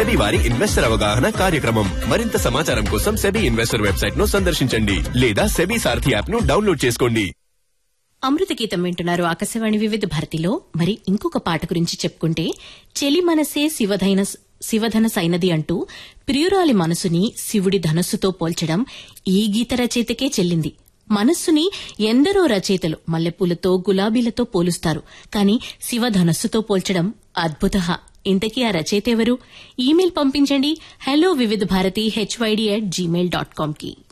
SEBI వారి investor అవగాహన కార్యక్రమం మరింత సమాచారం కోసం సెబీ ఇన్వెస్టర్ వెబ్సైట్ ను సందర్శించండి లేదా సెబీ సారథి యాప్ ను డౌన్లోడ్ చేసుకోండి అమృత గీతం వింటున్నారు ఆకాశవాణి వివిధ భారతిలో మరి ఇంకొక పాట గురించి చెప్పుకుంటే చెలి మనసే శివధైన శివధన సైనది అంటూ ప్రియురాలి మనసుని శివుడి ధనస్సుతో పోల్చడం ఈ గీత రచయితకే చెల్లింది మనస్సుని ఎందరో రచయితలు మల్లెపూలతో గులాబీలతో పోలుస్తారు కానీ శివధనస్సుతో పోల్చడం అద్భుత ఇంతకీ ఆ రచయిత ఎవరు ఈమెయిల్ పంపించండి hello Vividh Bharati H Y D at Gmail dot com కి